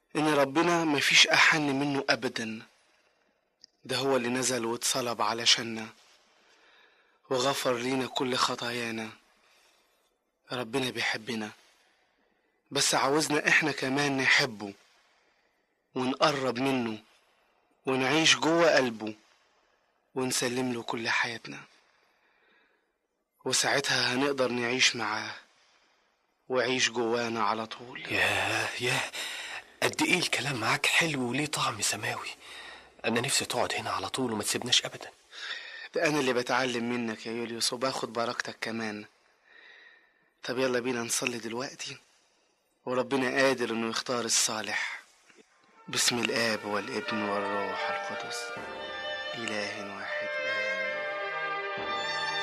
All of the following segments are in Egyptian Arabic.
إن ربنا مفيش أحن منه أبدا ده هو اللي نزل واتصلب علشاننا وغفر لينا كل خطايانا ربنا بيحبنا بس عاوزنا احنا كمان نحبه ونقرب منه ونعيش جوه قلبه ونسلم له كل حياتنا وساعتها هنقدر نعيش معاه وعيش جوانا على طول ياه ياه قد ايه الكلام معاك حلو وليه طعم سماوي انا نفسي تقعد هنا على طول وما تسيبناش ابدا ده انا اللي بتعلم منك يا يوليوس وباخد بركتك كمان طب يلا بينا نصلي دلوقتي وربنا قادر انه يختار الصالح باسم الاب والابن والروح القدس اله واحد امين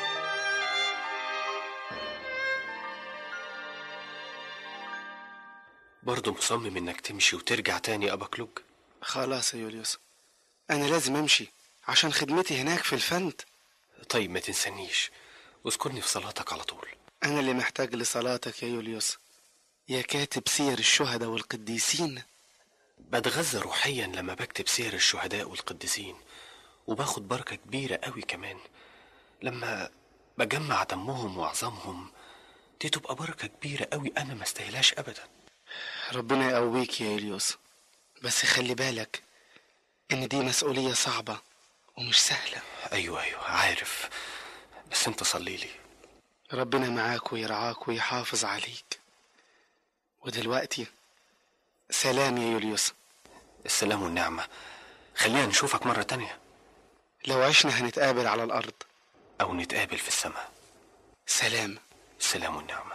برضه مصمم انك تمشي وترجع تاني ابا كلوج خلاص يا يوليوس انا لازم امشي عشان خدمتي هناك في الفند طيب ما تنسانيش واذكرني في صلاتك على طول انا اللي محتاج لصلاتك يا يوليوس يا كاتب سير الشهداء والقديسين بتغذى روحيا لما بكتب سير الشهداء والقديسين وباخد بركة كبيرة قوي كمان لما بجمع دمهم وعظامهم دي تبقى بركة كبيرة قوي أنا ما استاهلاش أبدا ربنا يقويك يا يوليوس بس خلي بالك ان دي مسؤولية صعبة ومش سهلة أيوة أيوة عارف بس أنت صلي لي ربنا معاك ويرعاك ويحافظ عليك ودلوقتي سلام يا يوليوس السلام والنعمة خلينا نشوفك مرة تانية لو عشنا هنتقابل على الأرض أو نتقابل في السماء سلام السلام والنعمة